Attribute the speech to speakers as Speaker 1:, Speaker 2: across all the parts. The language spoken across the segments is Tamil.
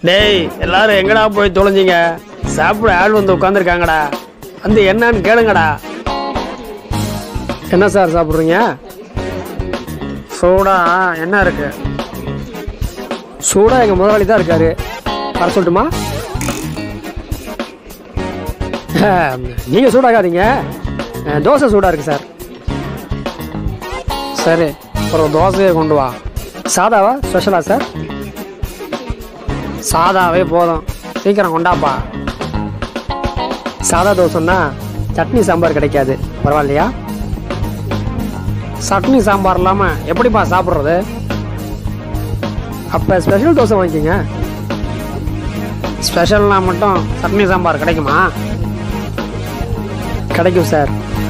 Speaker 1: டேய் எல்லாரும் எங்கடா போய் தொலைஞ்சிங்க சாப்பிட ஆள் வந்து உட்காந்துருக்காங்கடா வந்து என்னன்னு கேளுங்கடா என்ன சார் சாப்பிட்றீங்க சூடா என்ன இருக்கு சூடா எங்கள் முதலாளி தான் இருக்காரு வர சொல்லட்டுமா நீங்கள் சூடாகாதீங்க அஹ், தோசை சூடாக இருக்கு சார் சரி ஒரு தோசையை கொண்டு வா சாதாவா ஸ்பெஷலா சார் சாதாவே போதும் சீக்கிரம் கொண்டாப்பா சாதா தோசைன்னா சட்னி சாம்பார் கிடைக்காது பரவாயில்லையா சட்னி சாம்பார் இல்லாமல் எப்படிப்பா சாப்பிட்றது அப்போ ஸ்பெஷல் தோசை வாங்கிக்கோங்க ஸ்பெஷல்னா மட்டும் சட்னி சாம்பார் கிடைக்குமா கிடைக்கும் சார்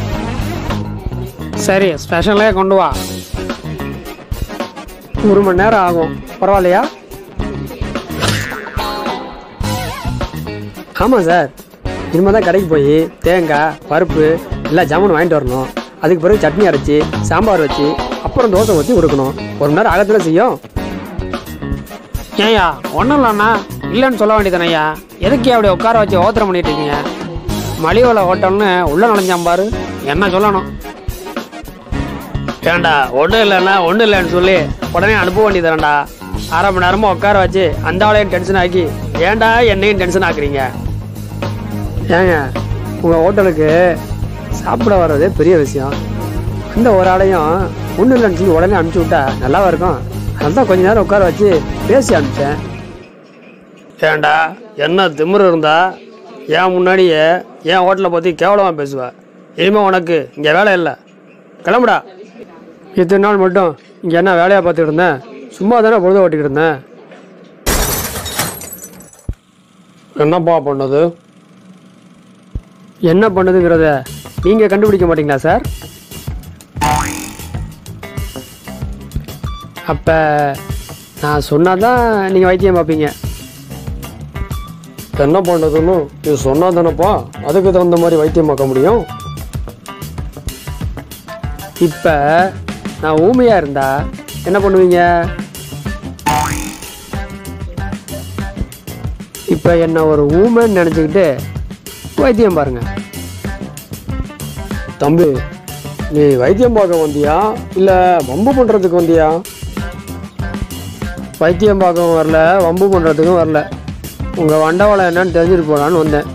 Speaker 1: சரி ஸ்பெஷலே கொண்டு வா ஒரு மணி நேரம் ஆகும் பரவாயில்லையா ஆமாம் சார் இனிமேல் தான் கடைக்கு போய் தேங்காய் பருப்பு எல்லா ஜாமானும் வாங்கிட்டு வரணும் அதுக்கு பிறகு சட்னி அரைச்சி சாம்பார் வச்சு அப்புறம் தோசை ஊற்றி கொடுக்கணும் ஒரு மணி நேரம் ஆகத்துல செய்யும் ஏய்யா ஒன்றும் இல்லைண்ணா இல்லைன்னு சொல்ல வேண்டியதானே ஐயா எதுக்கு அப்படி உட்கார வச்சு ஓத்திரம் பண்ணிட்டு இருக்கீங்க மலிவலை ஹோட்டல்னு உள்ள நுழைஞ்சான் பாரு என்ன சொல்லணும் ஏண்டா ஒன்றும் இல்லைண்ணா ஒன்றும் இல்லைன்னு சொல்லி உடனே அனுப்ப வேண்டியதுடா அரை மணி நேரமா உட்கார வச்சு அந்த ஆளையும் டென்ஷன் ஆக்கி ஏன்டா என்னையும் டென்ஷன் ஆக்குறீங்க ஏங்க உங்கள் ஹோட்டலுக்கு சாப்பிட வர்றதே பெரிய விஷயம் அந்த ஒரு ஆளையும் ஒன்றும் இல்லைன்னு சொல்லி உடனே அனுப்பிச்சி விட்டா நல்லாவா இருக்கும் அதனால தான் கொஞ்ச நேரம் உட்கார வச்சு பேசி அனுப்பிச்சேன் ஏண்டா என்ன திமிரு இருந்தா ஏன் முன்னாடியே என் ஹோட்டலை பற்றி கேவலமாக பேசுவ இனிமேல் உனக்கு இங்கே வேலை இல்லை கிளம்புடா இத்தனை நாள் மட்டும் இங்கே என்ன வேலையாக பார்த்துக்கிட்டு இருந்தேன் சும்மா தானே பொழுது ஓட்டிக்கிட்டு இருந்தேன் என்னப்பா பண்ணது என்ன பண்ணுதுங்கிறத நீங்கள் கண்டுபிடிக்க மாட்டீங்களா சார் அப்போ நான் சொன்னாதான் நீங்கள் வைத்தியம் பார்ப்பீங்க என்ன பண்ணுறதுன்னு இது சொன்னா தானப்பா அதுக்கு தகுந்த மாதிரி வைத்தியம் பார்க்க முடியும் இப்போ நான் ஊமையாக இருந்தா என்ன பண்ணுவீங்க இப்போ என்ன ஒரு ஊமைன்னு நினச்சிக்கிட்டு வைத்தியம் பாருங்க தம்பி நீ வைத்தியம் பார்க்க வந்தியா இல்லை வம்பு பண்ணுறதுக்கு வந்தியா வைத்தியம் பார்க்கவும் வரல வம்பு பண்ணுறதுக்கும் வரல உங்கள் வண்டவாளம் என்னன்னு தெரிஞ்சுட்டு போகலான்னு வந்தேன்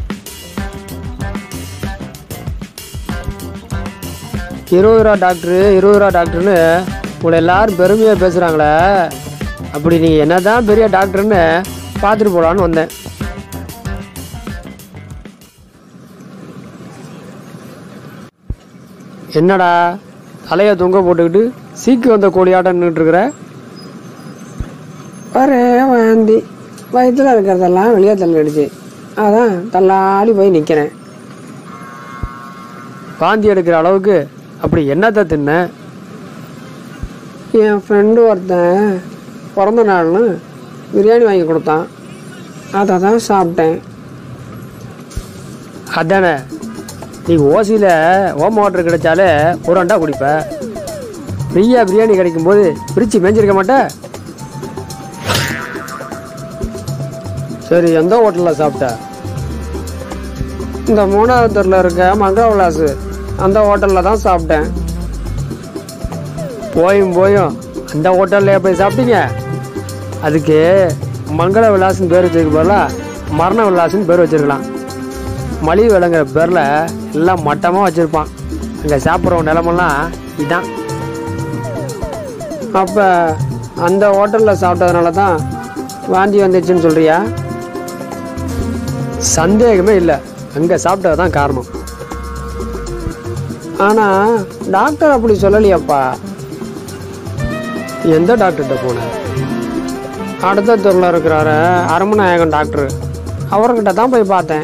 Speaker 1: இருபது ரூபா டாக்டரு இருபது ரூபா டாக்டர்னு உங்களை எல்லாரும் பெருமையாக பேசுகிறாங்களே அப்படி நீங்கள் என்ன தான் பெரிய டாக்டர்னு பார்த்துட்டு போகலான்னு வந்தேன் என்னடா தலையை தொங்க போட்டுக்கிட்டு சீக்கு வந்த கோழியாட்டம் நின்றுட்டு இருக்கிற
Speaker 2: ஒரே வாந்தி வயிற்றுல இருக்கிறதெல்லாம் வெளியே தள்ளிடுச்சு அதான் தள்ளாடி போய் நிற்கிறேன்
Speaker 1: வாந்தி எடுக்கிற அளவுக்கு அப்படி என்னத்தை தின்ன
Speaker 2: என் ஃப்ரெண்டு ஒருத்தன் பிறந்த நாள்னு பிரியாணி வாங்கி கொடுத்தான் அதை தான் சாப்பிட்டேன்
Speaker 1: அதானே நீ ஓசியில் ஓம வாட்டர் கிடைச்சாலே ஒரு அண்டா குடிப்ப ஃப்ரீயாக பிரியாணி கிடைக்கும்போது பிரித்து மேய்ஞ்சிருக்க மாட்டே சரி எந்த ஹோட்டலில் சாப்பிட்ட
Speaker 2: இந்த மூணாவது தெருவில் இருக்க மங்கள விலாசு அந்த ஹோட்டலில் தான் சாப்பிட்டேன்
Speaker 1: போயும் போயும் அந்த ஹோட்டலில் போய் சாப்பிட்டீங்க அதுக்கு மங்கள விலாசன் பேர் வச்சிருக்க பதிலாக மரண விலாசன் பேர் வச்சிருக்கலாம் மலிவு விலங்குற பேரில் எல்லாம் மட்டமாக வச்சுருப்பான் அங்கே சாப்பிட்றவங்க நிலமெல்லாம் இதான்
Speaker 2: அப்போ அந்த ஹோட்டலில் சாப்பிட்டதுனால தான் வாந்தி வந்துச்சுன்னு சொல்கிறியா
Speaker 1: சந்தேகமே இல்லை அங்கே சாப்பிட்டது தான் காரணம்
Speaker 2: ஆனால் டாக்டர் அப்படி சொல்லலையாப்பா
Speaker 1: எந்த டாக்டர்கிட்ட போனேன்
Speaker 2: அடுத்த தெருவில் இருக்கிறாரு அரமநாயகன் டாக்டர் அவர்கிட்ட தான் போய் பார்த்தேன்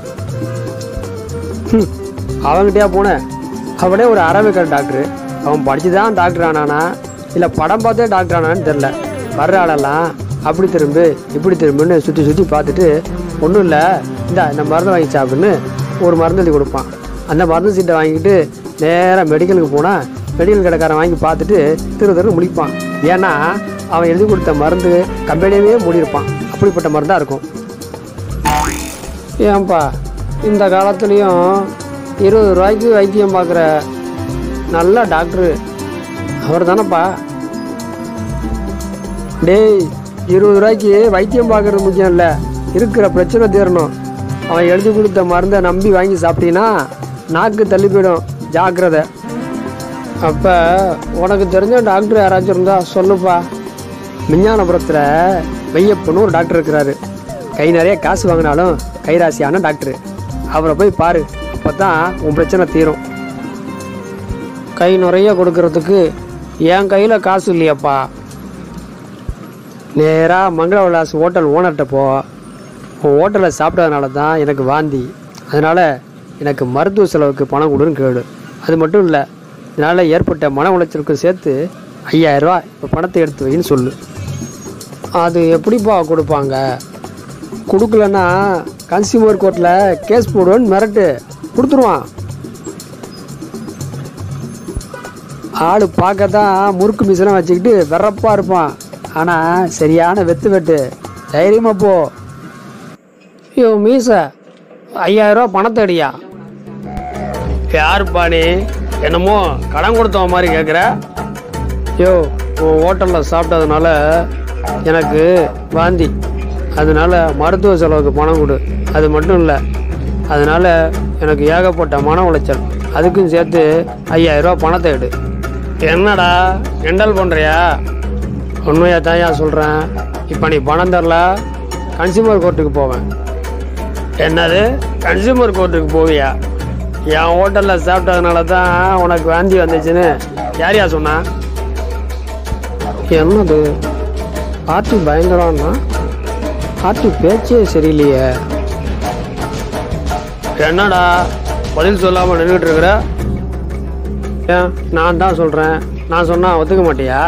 Speaker 1: ஹம், அவன்கிட்டயா போனேன் அவனே ஒரு அரபிக்கர் டாக்டர் அவன் படிச்சு தான் டாக்டர் ஆனானா இல்லை படம் பார்த்தே டாக்டர் ஆனான்னு தெரில வர்ற ஆளெல்லாம் அப்படி திரும்பு இப்படி திரும்புன்னு சுற்றி சுற்றி பார்த்துட்டு ஒன்றும் இல்லை இந்த இந்த மருந்து வாங்கி சாப்பிடுன்னு ஒரு மருந்து எழுதி கொடுப்பான் அந்த மருந்து சீட்டை வாங்கிட்டு நேராக மெடிக்கலுக்கு போனால் மெடிக்கல் கடைக்காரன் வாங்கி பார்த்துட்டு திரு திரு முடிப்பான் ஏன்னா அவன் எழுதி கொடுத்த மருந்து கம்பெனியவே மூடியிருப்பான் அப்படிப்பட்ட மாதிரி தான் இருக்கும்
Speaker 2: ஏன்பா இந்த காலத்துலேயும் இருபது ரூபாய்க்கு வைத்தியம் பார்க்குற நல்ல டாக்டரு அவர் தானேப்பா டேய் இருபது ரூபாய்க்கு வைத்தியம் பார்க்கறது முக்கியம் இல்லை இருக்கிற பிரச்சனை தீரணும் அவன் எழுதி கொடுத்த மருந்தை நம்பி வாங்கி சாப்பிட்டீங்கன்னா நாக்கு தள்ளி போயிடும் ஜாக்கிரதை அப்போ உனக்கு தெரிஞ்ச டாக்டர் யாராச்சும் இருந்தா சொல்லுப்பா
Speaker 1: விஞ்ஞானபுரத்தில் மெய்யப்பன்னு ஒரு டாக்டர் இருக்கிறாரு கை நிறைய காசு வாங்கினாலும் கைராசியான டாக்டர் அவரை போய் பாரு அப்போ தான் உன் பிரச்சனை தீரும்
Speaker 2: கை நிறைய கொடுக்கறதுக்கு என் கையில் காசு இல்லையாப்பா
Speaker 1: நேராக மங்கள விலாஸ் ஹோட்டல் ஓனர்கிட்ட போ உன் ஹோட்டலில் சாப்பிட்டதுனால தான் எனக்கு வாந்தி அதனால் எனக்கு மருத்துவ செலவுக்கு பணம் கொடுன்னு கேடு அது மட்டும் இல்லை இதனால் ஏற்பட்ட மன உளைச்சலுக்கும் சேர்த்து ஐயாயிரரூவா இப்போ பணத்தை எடுத்து வைன்னு சொல்லு
Speaker 2: அது எப்படிப்பா கொடுப்பாங்க கொடுக்கலன்னா கன்சியூமர் கோர்ட்டில் கேஸ் போடுவேன்னு மிரட்டு கொடுத்துருவான் ஆள் பார்க்க தான் முறுக்கு மிஷினை வச்சுக்கிட்டு வெறப்பா இருப்பான் ஆனால் சரியான வெத்து வெட்டு தைரியமா போ ஐயோ மீச ஐயாயிரம் ரூபா பணத்தை அடியா
Speaker 1: யாருப்பா நீ என்னமோ கடன் கொடுத்தவன் மாதிரி கேட்குற
Speaker 2: யோ உன் ஹோட்டலில் சாப்பிட்டதுனால எனக்கு வாந்தி அதனால மருத்துவ செலவுக்கு பணம் கொடு அது மட்டும் இல்லை அதனால எனக்கு ஏகப்பட்ட மன உளைச்சல் அதுக்கும் சேர்த்து ஐயாயிரம் ரூபா பணத்தை எடு
Speaker 1: என்னடா கிண்டல் பண்ணுறியா
Speaker 2: உண்மையாக தான் ஏன் சொல்கிறேன் இப்போ நீ பணம் தரல கன்சியூமர் கோர்ட்டுக்கு போவேன்
Speaker 1: என்னது கன்சியூமர் கோர்ட்டுக்கு போவியா
Speaker 2: என் ஹோட்டலில் சாப்பிட்டதுனால தான் உனக்கு வாந்தி வந்துச்சுன்னு
Speaker 1: யார் யார் சொன்னா
Speaker 2: என்னது பாட்டு பயங்கரம்னா பாட்டு பேச்சே சரியில்லையே
Speaker 1: என்னடா பதில் சொல்லாமல் நின்றுட்டு இருக்கிற
Speaker 2: ஏன் நான் தான் சொல்கிறேன் நான் சொன்னால் ஒத்துக்க மாட்டியா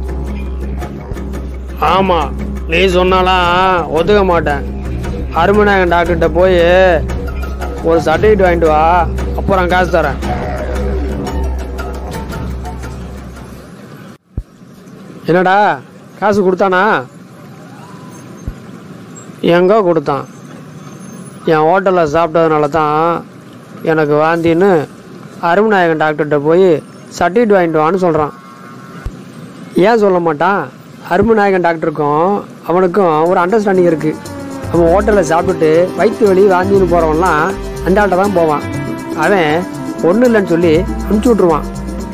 Speaker 1: ஆமாம் நீ சொன்னாலாம்
Speaker 2: ஒத்துக்க மாட்டேன் அருமநாயகன் டாக்டர்கிட்ட போய் ஒரு சர்டிஃபிகேட் வாங்கிட்டு வா அப்புறம் காசு தரேன் என்னடா காசு கொடுத்தானா எங்கே கொடுத்தான் என் ஹோட்டலில் சாப்பிட்டதுனால தான் எனக்கு வாந்தின்னு அருமநாயகன் டாக்டர்கிட்ட போய் சர்டிஃபிகேட் வாங்கிட்டு வான்னு சொல்கிறான் ஏன் சொல்ல மாட்டான் அருமநாயகன் டாக்டருக்கும் அவனுக்கும் ஒரு அண்டர்ஸ்டாண்டிங் இருக்குது அவன் ஹோட்டலில் சாப்பிட்டுட்டு வயிற்று வலி வாந்தின்னு போகிறவன்லாம் அந்த ஆள்கிட்ட தான் போவான் அவன் ஒன்றும் இல்லைன்னு சொல்லி அனுப்பிச்சி விட்ருவான்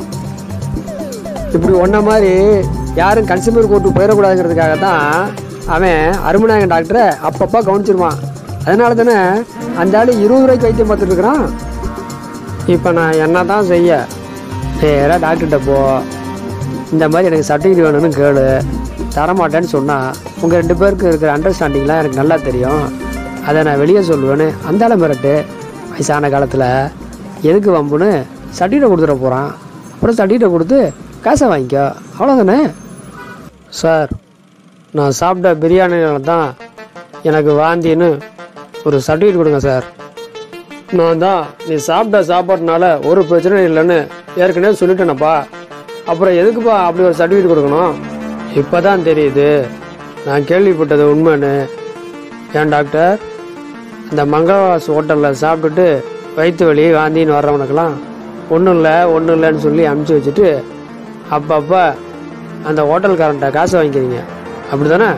Speaker 2: இப்படி ஒன்றை மாதிரி யாரும் கன்சியூமர் கோர்ட்டு போயிடக்கூடாதுங்கிறதுக்காக தான் அவன் அருமநாயகன் டாக்டரை அப்பப்போ கவனிச்சிருவான் அதனால தானே அந்த ஆள் இருபது ரூபாய்க்கு வைத்தியம் பார்த்துட்டு இருக்கிறான் இப்போ நான் என்ன தான் செய்ய நேராக டாக்டர்கிட்ட போ இந்த மாதிரி எனக்கு சர்டிஃபிகேட் வேணும்னு கேளு தரமாட்டேன்னு சொன்னால் உங்கள் ரெண்டு பேருக்கு இருக்கிற அண்டர்ஸ்டாண்டிங்லாம் எனக்கு நல்லா தெரியும் அதை நான் வெளியே சொல்லுவேன்னு அந்த ஆளை மிரட்டு வயசான காலத்தில் எதுக்கு வம்புன்னு சர்டிஃபிகேட் கொடுத்துட போகிறான் அப்புறம் சர்டிஃபிகேட் கொடுத்து காசை வாங்கிக்கோ அவ்வளோதானே சார் நான் சாப்பிட்ட பிரியாணினால தான் எனக்கு வாந்தின்னு ஒரு சர்டிஃபிகேட் கொடுங்க சார் நான் தான் நீ சாப்பிட்ட சாப்பாட்டுனால ஒரு பிரச்சனையும் இல்லைன்னு ஏற்கனவே சொல்லிட்டேனப்பா அப்புறம் எதுக்குப்பா அப்படி ஒரு சர்டிஃபிகேட் கொடுக்கணும் இப்போ தான் தெரியுது நான் கேள்விப்பட்டது உண்மைன்னு ஏன் டாக்டர் இந்த மங்களவாஸ் ஹோட்டலில் சாப்பிட்டுட்டு வயிற்று வலி வாந்தின்னு வர்றவனுக்கெல்லாம் ஒன்றும் இல்லை ஒன்றும் இல்லைன்னு சொல்லி அனுப்பிச்சி வச்சுட்டு அப்பப்போ அந்த ஹோட்டல்காரன்ட்ட காசு வாங்கிக்கிறீங்க அப்படி தானே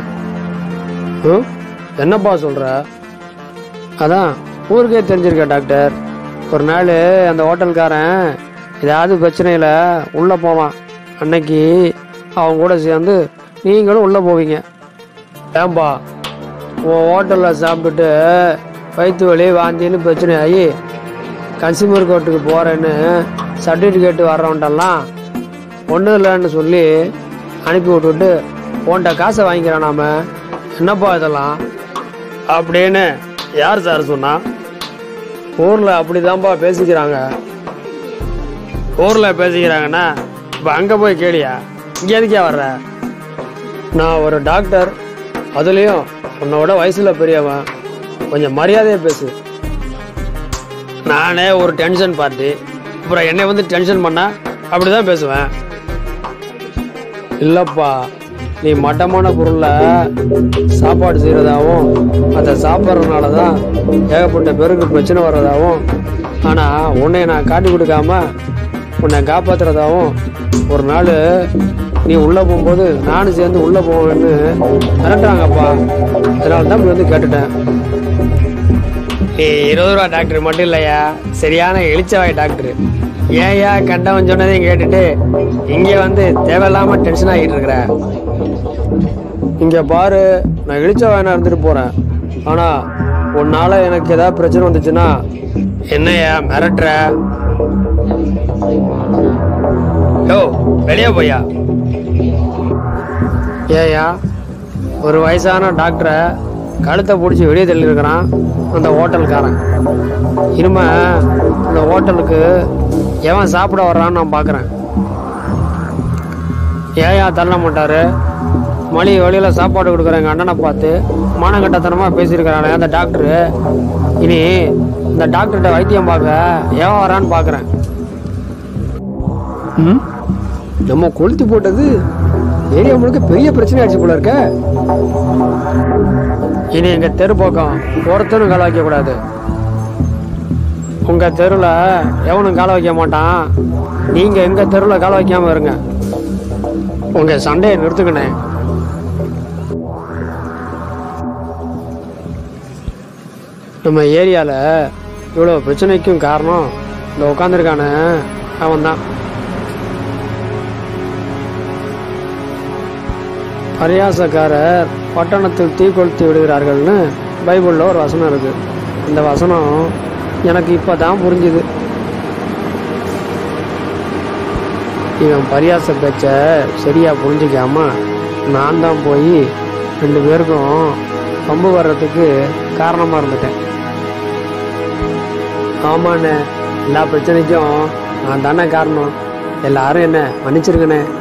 Speaker 2: ம் என்னப்பா சொல்கிற அதான் ஊருக்கே தெரிஞ்சிருக்க டாக்டர் ஒரு நாள் அந்த ஹோட்டல்காரன் ஏதாவது பிரச்சனையில் உள்ளே போவான் அன்னைக்கு அவங்க கூட சேர்ந்து நீங்களும் உள்ளே போவீங்க ஏன்பா உன் ஹோட்டலில் சாப்பிட்டுட்டு வயிற்று வலி வாந்தின்னு பிரச்சனை ஆகி கன்சியூமர் கோர்ட்டுக்கு போகிறேன்னு சர்டிஃபிகேட் வர்றவன்ட்டெல்லாம் ஒன்றும் இல்லைன்னு சொல்லி அனுப்பி விட்டுட்டு உன்கிட்ட காசை வாங்கிக்கிறோம் நாம என்னப்பா இதெல்லாம்
Speaker 1: அப்படின்னு யார் சார் சொன்னா
Speaker 2: ஊரில் அப்படிதான்ப்பா பேசிக்கிறாங்க
Speaker 1: ஊரில் பேசிக்கிறாங்கன்னா இப்போ அங்கே போய் கேளியா இங்கே எதுக்கே வர்ற
Speaker 2: நான் ஒரு டாக்டர் அதுலேயும் உன்னோட வயசில் பெரியவன் கொஞ்சம் மரியாதையாக பேசு
Speaker 1: நானே ஒரு டென்ஷன் பார்ட்டி அப்புறம் என்னை வந்து டென்ஷன் பண்ணா அப்படி தான் பேசுவேன்
Speaker 2: இல்லைப்பா நீ மட்டமான பொருளை சாப்பாடு செய்கிறதாவும் அதை சாப்பிட்றதுனால தான் ஏகப்பட்ட பேருக்கு பிரச்சனை வர்றதாவும் ஆனால் உன்னை நான் காட்டி கொடுக்காம உன்னை காப்பாத்துறதாவும் ஒரு நாள் நீ உள்ளே போகும்போது நானும் சேர்ந்து உள்ளே போவேன்னு மிரட்டுறாங்கப்பா அதனால தான் இப்படி வந்து கேட்டுட்டேன்
Speaker 1: நீ இருபது ரூபா டாக்டர் மட்டும் இல்லையா சரியான எழுச்சவாய் டாக்டர் ஏன்யா கண்டவன் சொன்னதையும் கேட்டுட்டு இங்கே வந்து தேவையில்லாம டென்ஷன் ஆகிட்டு இருக்கிற
Speaker 2: இங்கே பாரு நான் இழிச்ச வேணா இருந்துட்டு போகிறேன் ஆனால் உன்னால் எனக்கு ஏதாவது பிரச்சனை வந்துச்சுன்னா
Speaker 1: என்னய்யா மிரட்டுற யோ வெளியே போயா
Speaker 2: ஏயா ஒரு வயசான டாக்டரை கழுத்தை பிடிச்சி வெளியே தள்ளியிருக்கிறான் அந்த ஹோட்டல்காரன் இனிமே அந்த ஹோட்டலுக்கு எவன் சாப்பிட வர்றான்னு நான் பார்க்குறேன் ஏயா தள்ள மாட்டாரு மளிகை வழியில் சாப்பாடு கொடுக்குற எங்கள் அண்ணனை பார்த்து மானங்கட்டத்தனமாக பேசியிருக்கிறானே அந்த டாக்டரு இனி இந்த டாக்டர்கிட்ட வைத்தியம் பார்க்க எவன் வரான்னு பார்க்குறேன் ம் நம்ம கொளுத்தி போட்டது ஏரியா முழுக்க பெரிய பிரச்சனை ஆயிடுச்சு போல இருக்க இனி எங்க தெரு பக்கம் ஒருத்தரும் கால வைக்க கூடாது உங்க தெருல எவனும் கால வைக்க மாட்டான் நீங்க எங்க தெருல கால வைக்காம இருங்க உங்க சண்டையை நிறுத்துக்கணே நம்ம ஏரியாவில் இவ்வளோ பிரச்சனைக்கும் காரணம் இந்த உட்காந்துருக்கான அவன் தான் பரியாசக்காரர் பட்டணத்தில் தீ கொளுத்தி விடுகிறார்கள்னு பைபிளில் ஒரு வசனம் இருக்கு அந்த வசனம் எனக்கு இப்போ தான் புரிஞ்சுது இவன் பரியாச பேச்ச சரியாக புரிஞ்சிக்காம நான் தான் போய் ரெண்டு பேருக்கும் பம்பு வர்றதுக்கு காரணமாக இருந்துட்டேன் ஆமாண்ணே எல்லா பிரச்சனைக்கும் நான் தானே காரணம் எல்லாரும் என்ன மன்னிச்சிருக்கண்ணே